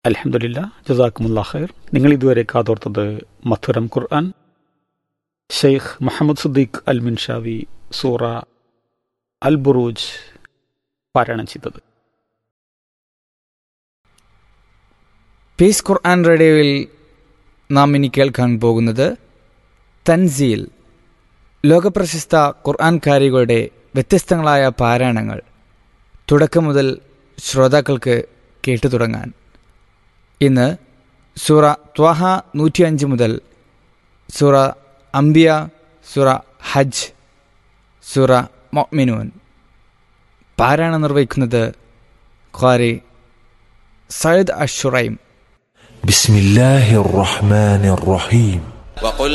അലഹമുല്ല ജസാക്കുമുല്ലാ ഖൈർ നിങ്ങൾ ഇതുവരെ കാതോർത്തത് മധുരം ഖുർആൻ ഷെയ്ഖ് മുഹമ്മദ് സുദ്ദീഖ് അൽ മിൻഷാവി സൂറ അൽ ബുറൂജ് പാരായണം ചെയ്തത് പീസ് ഖുർആൻ റേഡിയോയിൽ നാം ഇനി കേൾക്കാൻ പോകുന്നത് തൻസീൽ ലോകപ്രശസ്ത ഖുർആൻകാരികളുടെ വ്യത്യസ്തങ്ങളായ പാരായണങ്ങൾ തുടക്കം മുതൽ ശ്രോതാക്കൾക്ക് കേട്ടു തുടങ്ങാൻ ഇന്ന് സൂറ ത്വാഹ നൂറ്റിയഞ്ച് മുതൽ സൂറ അംബിയ സൂറ ഹജ്ജ് സൂറ മൊമിനൂൻ പാരായണം നിർവഹിക്കുന്നത് ഖാരി സയ്യിദ് അഷുറൈം بسم الله الرحمن الرحيم وقل